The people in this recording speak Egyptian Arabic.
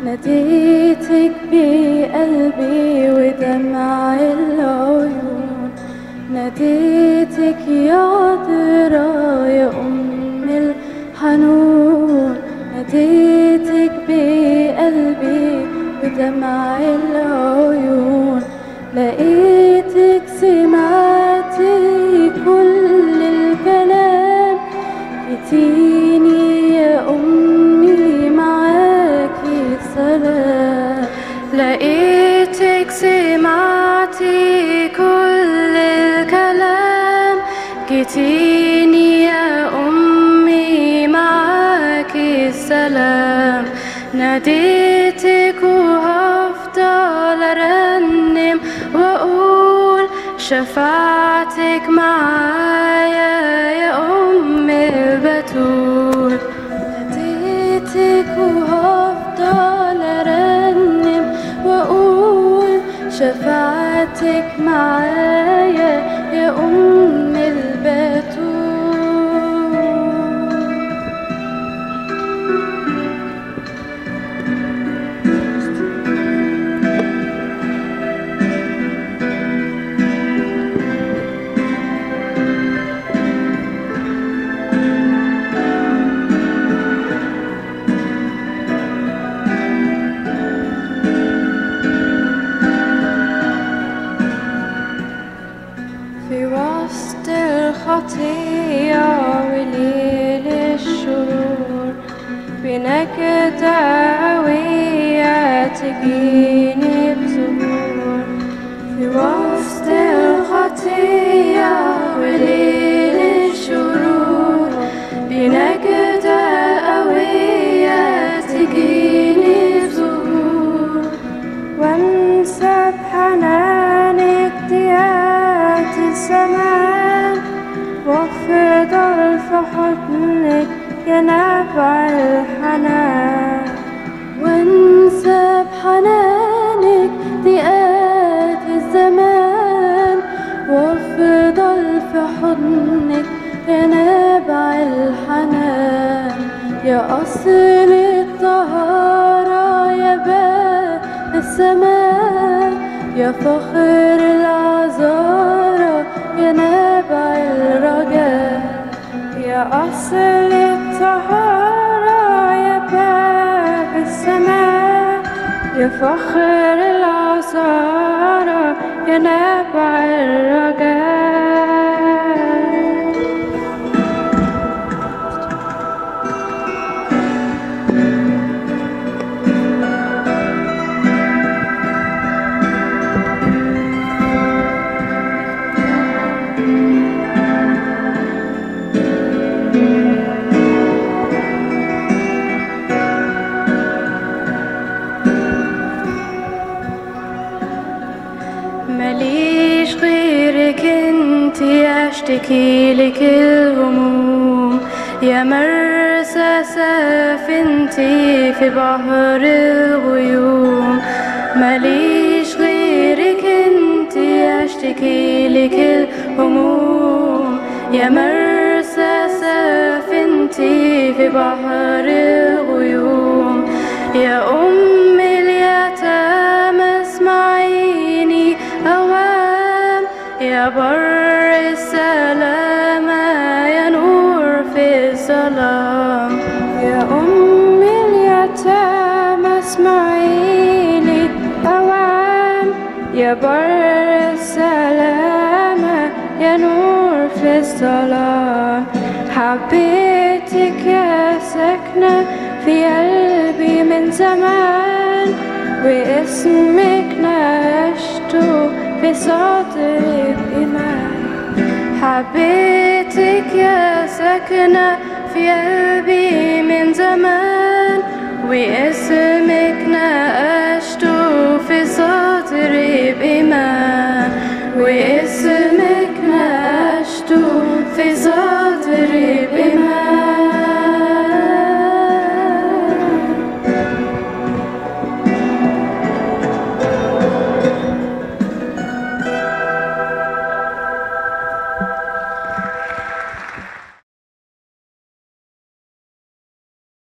ناديتك بقلبي ودمع العيون ناديتك يا عذرا يا أم الحنون ناديتك بقلبي ودمع العيون لقيتك سمعتي كل الكلام جيتيني يا أمي معاكي سلام لقيتك سمعتي كل الكلام جيتيني يا أمي معاكي السلام ناديتك وهفضل أرنم وأقول شفاعتك معايا يا أم البتول ناديتك وهفضل أرنم وأقول شفاعتك معايا يا أم البتول في وسط الخطية وليل الشرور بنكدة قوية تجيني بزهور في وسط الخطية وليل الشرور بنكدة قوية تجيني بزهور وانسى بحنانك ضياء الزمان وافضل في حضنك يا نبع الحنان وانسى بحنانك ضيقات الزمان وافضل في حضنك يا نابع الحنان يا أصل الطهارة يا باب السماء يا فخر العذارى يا نابع الرجاء يا أصل الطهارة يا باب السماء يا فخر العذارى يا نبع الرجاء ماليش غيرك انت اشتكي لك الهموم يا مرسى سفينتي في بحر الغيوم ماليش غيرك انت اشتكي لك الهموم يا مرسى سفينتي في بحر الغيوم يا أم اليتامى اسمعيني أوام يا بر السلامة يا نور في الظلام يا أم اليتامى اسمعيني أوام يا بر السلامة يا نور في الظلام حبيتك يا ساكنة في قلبي من زمان واسمك نشته في صدري بإيمان حبيتك يا ساكنة في قلبي من زمان واسمك نقشته في صدري بإيمان واسمك نقشته في صدري